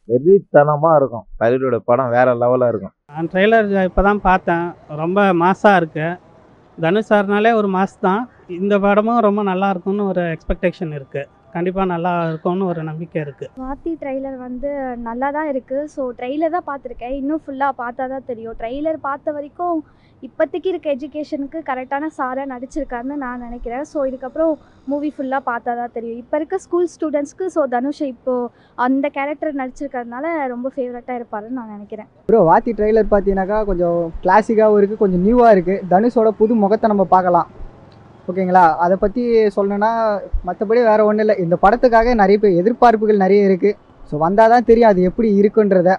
வெறித்தனமாக இருக்கும் தலைவரோட படம் வேற லெவலாக இருக்கும் நான் ட்ரெய்லர் இப்போ தான் பார்த்தேன் ரொம்ப மாசாக இருக்குது தனுஷ் சார்னாலே ஒரு மாஸ் தான் இந்த படமும் ரொம்ப நல்லா இருக்கும்னு ஒரு எக்ஸ்பெக்டேஷன் இருக்குது கண்டிப்பாக நல்லா இருக்கும்னு ஒரு நம்பிக்கை இருக்குது வாத்தி ட்ரெய்லர் வந்து நல்லா தான் இருக்குது ஸோ ட்ரெய்லர் தான் பார்த்துருக்கேன் இன்னும் ஃபுல்லாக பார்த்தா தான் தெரியும் ட்ரெய்லர் பார்த்த வரைக்கும் இப்போதைக்கு இருக்க எஜுகேஷனுக்கு கரெக்டான சாராக நடிச்சிருக்காருன்னு நான் நினைக்கிறேன் ஸோ இதுக்கப்புறம் மூவி ஃபுல்லாக பார்த்தா தான் தெரியும் இப்போ இருக்க ஸ்கூல் ஸ்டூடெண்ட்ஸ்க்கு ஸோ தனுஷ் இப்போது அந்த கேரக்டர் நடிச்சிருக்கறதுனால ரொம்ப ஃபேவரட்டாக இருப்பாருன்னு நான் நினைக்கிறேன் ப்ரோ வாத்தி ட்ரெய்லர் பார்த்தீங்கன்னாக்கா கொஞ்சம் கிளாசிக்காகவும் இருக்குது கொஞ்சம் நியூவாக இருக்குது தனுஷோட புது முகத்தை நம்ம பார்க்கலாம் ஓகேங்களா அதை பற்றி சொல்லணும்னா மற்றபடி வேறு ஒன்றும் இல்லை இந்த படத்துக்காக நிறைய பேர் எதிர்பார்ப்புகள் நிறைய இருக்குது ஸோ வந்தால் தான் தெரியும் அது எப்படி இருக்குன்றத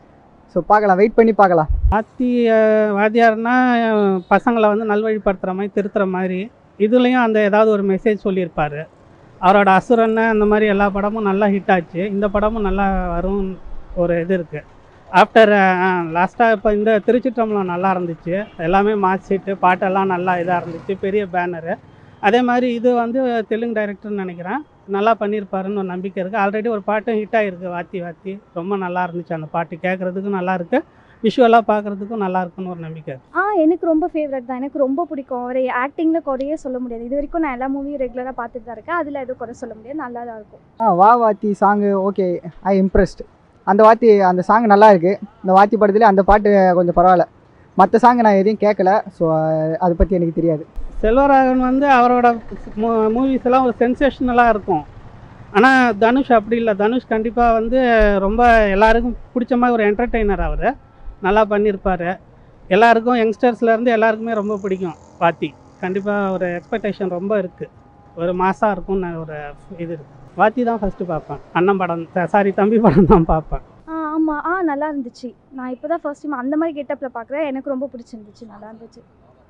ஸோ பார்க்கலாம் வெயிட் பண்ணி பார்க்கலாம் வாத்தி அஹ், வாத்தியார்னா அஹ், பசங்களை வந்து நல்வழிப்படுத்துகிற மாதிரி திருத்துற மாதிரி இதுலேயும் அந்த ஏதாவது ஒரு மெசேஜ் சொல்லியிருப்பார் அவரோட அசுரன் அந்த மாதிரி எல்லா படமும் நல்லா ஹிட் ஆச்சு இந்த படமும் நல்லா வரும் ஒரு இது இருக்குது ஆஃப்டர் லாஸ்ட்டாக இப்போ இந்த திருச்சிற்றம்பலம் நல்லா இருந்துச்சு எல்லாமே மாஸ் ஹிட்டு பாட்டெல்லாம் நல்லா இதாக இருந்துச்சு பெரிய பேனரு அதே மாதிரி இது வந்து தெலுங்கு டைரக்டர்னு நினைக்கிறேன் நல்லா பண்ணியிருப்பாருன்னு ஒரு நம்பிக்கை இருக்குது ஆல்ரெடி ஒரு பாட்டும் ஹிட் ஆகிருக்கு வாத்தி வாத்தி ரொம்ப நல்லா இருந்துச்சு அந்த பாட்டு கேட்குறதுக்கும் நல்லா இருக்கு விஷுவலாக பார்க்குறதுக்கும் நல்லா இருக்குன்னு ஒரு நம்பிக்கை இருக்கு. ஆ எனக்கு ரொம்ப ஃபேவரட் தான் எனக்கு ரொம்ப பிடிக்கும் அவர் ஆக்டிங்கில் குறையே சொல்ல முடியாது இது வரைக்கும் நான் எல்லா மூவியும் ரெகுலராக பார்த்துட்டு தான் இருக்கேன் அதில் எதுவும் குறை சொல்ல முடியாது நல்லா தான் இருக்கும் ஆ வா Vaathi song okay I impressed அந்த வாத்தி அந்த சாங் நல்லா இருக்குது இந்த வாத்தி படத்துலேயே அந்த பாட்டு கொஞ்சம் பரவாயில்ல மற்ற சாங் நான் எதையும் கேட்கல ஸோ அதை பற்றி எனக்கு தெரியாது செல்வராகவன் வந்து அவரோட மூவிஸ் எல்லாம் ஒரு சென்சேஷனலாக இருக்கும் ஆனால் தனுஷ் அப்படி இல்லை தனுஷ் கண்டிப்பாக வந்து ரொம்ப எல்லாருக்கும் பிடிச்ச மாதிரி ஒரு என்டர்டெய்னர் அவர் நல்லா பண்ணியிருப்பார் எல்லாருக்கும் யங்ஸ்டர்ஸ்லேருந்து எல்லாருக்குமே ரொம்ப பிடிக்கும் வாத்தி கண்டிப்பாக ஒரு எக்ஸ்பெக்டேஷன் ரொம்ப இருக்குது ஒரு மாசாக இருக்கும்னு ஒரு இது இருக்குது வாத்தி தான் ஃபஸ்ட்டு பார்ப்பேன் அண்ணன் படம் சாரி தம்பி படம் தான் பார்ப்பேன் ஆ ஆமாம் ஆ நல்லா இருந்துச்சு நான் இப்போ தான் ஃபர்ஸ்ட் டைம் அந்த மாதிரி கெட்டப்பில் பார்க்குறேன் எனக்கு ரொம்ப பிடிச்சிருந்துச்சு நல்லா இருந்துச்சு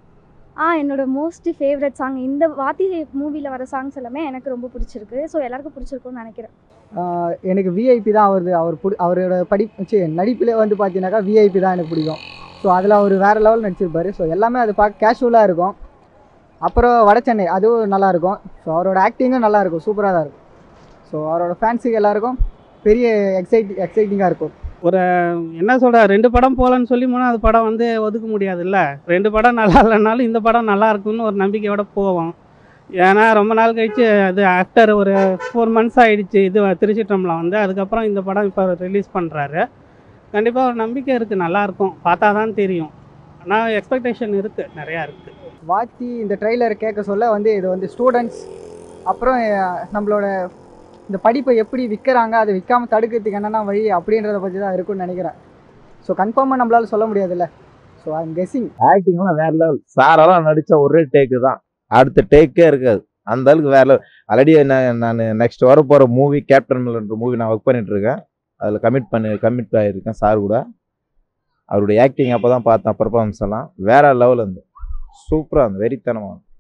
ஆ என்னோட மோஸ்ட் ஃபேவரட் சாங் இந்த வாத்தி மூவியில் வர சாங்ஸ் எல்லாமே எனக்கு ரொம்ப பிடிச்சிருக்கு ஸோ எல்லாருக்கும் பிடிச்சிருக்கும்னு நினைக்கிறேன் ஆஹ் எனக்கு விஐபி தான் அவரது அவர் பிடி அவரோட படி ச்சீ, நடிப்பிலே வந்து பார்த்தீங்கன்னாக்கா விஐபி தான் எனக்கு பிடிக்கும் ஸோ அதில் அவர் வேறு லெவல் நடிச்சிருப்பாரு ஸோ எல்லாமே அது பார்க்க கேஷுவலாக இருக்கும் அப்புறம் வட சென்னை அதுவும் நல்லாயிருக்கும் ஸோ அவரோட ஆக்டிங்கும் நல்லாயிருக்கும் சூப்பராக தான் இருக்கும் ஸோ அவரோட ஃபேன்ஸுக்கு எல்லாருக்கும் பெரிய எக்ஸைட் எக்ஸைட்டிங்காக இருக்கும் என்ன சொல்ற ரெண்டு படம் போகலன்னு சொல்லி மூணாவது படம் வந்து ஒதுக்க முடியாதுல்ல ரெண்டு படம் நல்லா இல்லைனாலும் இந்த படம் நல்லா இருக்கும்னு ஒரு நம்பிக்கையோட போவோம் ஏன்னா ரொம்ப நாள் கழிச்சு அது ஆஃப்டர் ஒரு ஃபோர் மந்த்ஸ் ஆயிடுச்சு இது திருச்சிற்றம்பலம் வந்து அதுக்கப்புறம் இந்த படம் இப்போ ரிலீஸ் பண்ணுறாரு கண்டிப்பாக ஒரு நம்பிக்கை இருக்குது நல்லாயிருக்கும் பார்த்தா தான் தெரியும் ஆனால் எக்ஸ்பெக்டேஷன் இருக்குது நிறையா இருக்குது வாத்தி இந்த ட்ரெய்லரை கேட்க சொல்ல வந்து இது வந்து ஸ்டூடெண்ட்ஸ் அப்புறம் அஹ், நம்மளோட இந்த படிப்பை எப்படி விற்கிறாங்க அதை விற்காம தடுக்கிறதுக்கு என்னென்ன வழி அப்படின்றத பற்றி தான் இருக்கும்னு நினைக்கிறேன் ஸோ கன்ஃபார்மாக நம்மளால சொல்ல முடியாதுல்ல ஸோ ஐம் கெஸ்ஸிங் ஆக்டிங்லாம் வேற லெவல் சாரெல்லாம் நடித்த ஒரே டேக்கு தான் அடுத்த டேக்கே இருக்காது அந்த அளவுக்கு வேற லெவல் ஆல்ரெடி நான் நெக்ஸ்ட் வர போகிற மூவி கேப்டன் மில்லன்ற மூவி நான் ஒர்க் பண்ணிட்டு இருக்கேன் அதில் கமிட் பண்ணி கமிட் ஆகிருக்கேன் சார் கூட அவருடைய ஆக்டிங் அப்போ தான் பார்த்தேன் பர்ஃபார்மன்ஸ் எல்லாம் வேற லெவல் இருந்து சூப்பராக இருந்து வெறித்தனமாக